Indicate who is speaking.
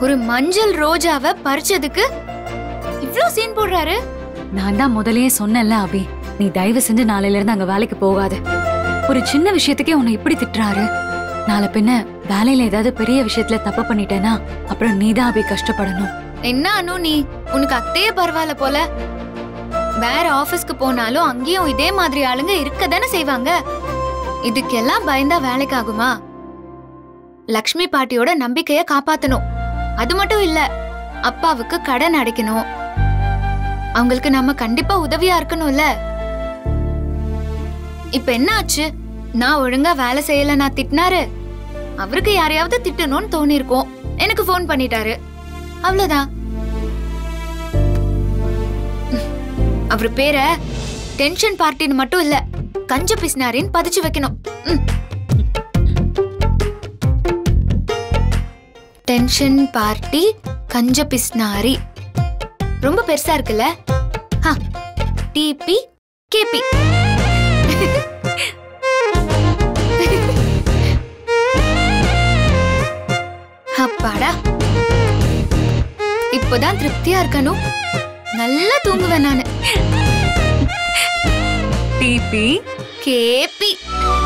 Speaker 1: ஒரு மஞ்சள் ரோஜாவை பறிச்சதுக்கு இவ்ளோ சீன் போடுறாரு
Speaker 2: நான் தான் முதல்லயே சொன்னேன்ல அபி நீ தயவு செஞ்சு நாளையில இருந்து அங்க வேலைக்கு போகாத ஒரு சின்ன விஷயத்துக்கே உன்னை இப்படி திட்டுறாரு நாளை பின்ன வேலையில ஏதாவது பெரிய விஷயத்துல தப்பு பண்ணிட்டேனா அப்புறம் நீதான் அபி கஷ்டப்படணும்
Speaker 1: என்ன அனு நீ உனக்கு அத்தையே பரவாயில்ல போல வேற ஆபீஸ்க்கு போனாலும் அங்கேயும் இதே மாதிரி ஆளுங்க இருக்க தானே செய்வாங்க இதுக்கெல்லாம் பயந்தா வேலைக்கு ஆகுமா லக்ஷ்மி பாட்டியோட நம்பிக்கைய காப்பாத்தணும் அது மட்டும் இல்ல அப்பாவுக்கு கடன் அடைக்கணும் அவங்களுக்கு நம்ம கண்டிப்பா உதவியா இருக்கணும்ல இப்ப என்ன ஆச்சு நான் ஒழுங்கா வேலை செய்யல நான் திட்டினாரு அவருக்கு யாரையாவது திட்டணும்னு தோணிருக்கும் எனக்கு ஃபோன் பண்ணிட்டாரு அவ்வளவுதான் அவர் பேரை டென்ஷன் பார்ட்டின்னு மட்டும் இல்ல கஞ்ச பிஸ்னாரின்னு பதிச்சு வைக்கணும் ம். டென்ஷன் பார்ட்டி கஞ்ச பிஸ்னாரி ரொம்ப பெருசா இருக்குல்ல ஹா டிபி கேபி அப்பாடா இப்போதான் திருப்தியா இருக்கணும் நல்லா தூங்குவேன் நானு
Speaker 2: டிபி
Speaker 1: கேபி